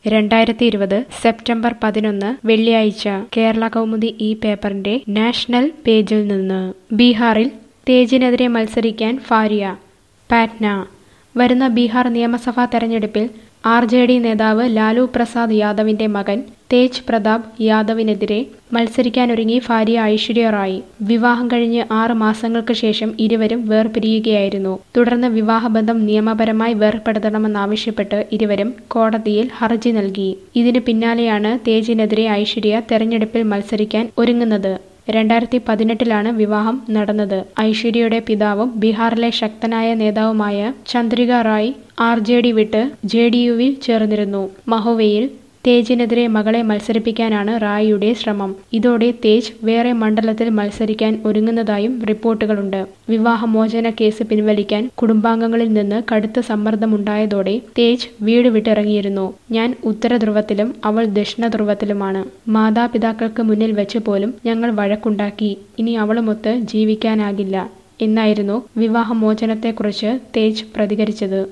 രണ്ടായിരത്തി ഇരുപത് സെപ്റ്റംബർ പതിനൊന്ന് വെള്ളിയാഴ്ച കേരള കൗമുദി ഈ പേപ്പറിന്റെ നാഷണൽ പേജിൽ നിന്ന് ബീഹാറിൽ തേജിനെതിരെ മത്സരിക്കാൻ ഫാരിയ പാറ്റ്ന വരുന്ന ബീഹാർ നിയമസഭാ തെരഞ്ഞെടുപ്പിൽ ആർ ജെ ഡി നേതാവ് ലാലു പ്രസാദ് യാദവിന്റെ മകൻ തേജ് പ്രതാപ് യാദവിനെതിരെ മത്സരിക്കാനൊരുങ്ങി ഭാര്യ ഐശ്വര്യ റായ് വിവാഹം കഴിഞ്ഞ് ആറ് മാസങ്ങൾക്ക് ശേഷം ഇരുവരും വേർപിരിയുകയായിരുന്നു തുടർന്ന് വിവാഹബന്ധം നിയമപരമായി വേർപെടുത്തണമെന്നാവശ്യപ്പെട്ട് ഇരുവരും കോടതിയിൽ ഹർജി നൽകി ഇതിനു പിന്നാലെയാണ് തേജിനെതിരെ ഐശ്വര്യ തെരഞ്ഞെടുപ്പിൽ മത്സരിക്കാൻ ഒരുങ്ങുന്നത് രണ്ടായിരത്തി പതിനെട്ടിലാണ് വിവാഹം നടന്നത് ഐശ്വര്യയുടെ പിതാവും ബീഹാറിലെ ശക്തനായ നേതാവുമായ Chandrika Rai R J D വിട്ട് ജെ ഡി യുവിൽ ചേർന്നിരുന്നു മഹോവയിൽ തേജിനെതിരെ മകളെ മത്സരിപ്പിക്കാനാണ് റായിയുടെ ശ്രമം ഇതോടെ തേജ് വേറെ മണ്ഡലത്തിൽ മത്സരിക്കാൻ ഒരുങ്ങുന്നതായും റിപ്പോർട്ടുകളുണ്ട് വിവാഹമോചന കേസ് പിൻവലിക്കാൻ കുടുംബാംഗങ്ങളിൽ നിന്ന് കടുത്ത സമ്മർദ്ദമുണ്ടായതോടെ തേജ് വീട് വിട്ടിറങ്ങിയിരുന്നു ഞാൻ ഉത്തര ധ്രുവത്തിലും അവൾ ദക്ഷിണ ധ്രുവത്തിലുമാണ് മാതാപിതാക്കൾക്ക് മുന്നിൽ വെച്ച് പോലും ഞങ്ങൾ വഴക്കുണ്ടാക്കി ഇനി അവളുമൊത്ത് ജീവിക്കാനാകില്ല എന്നായിരുന്നു വിവാഹമോചനത്തെക്കുറിച്ച് തേജ് പ്രതികരിച്ചത്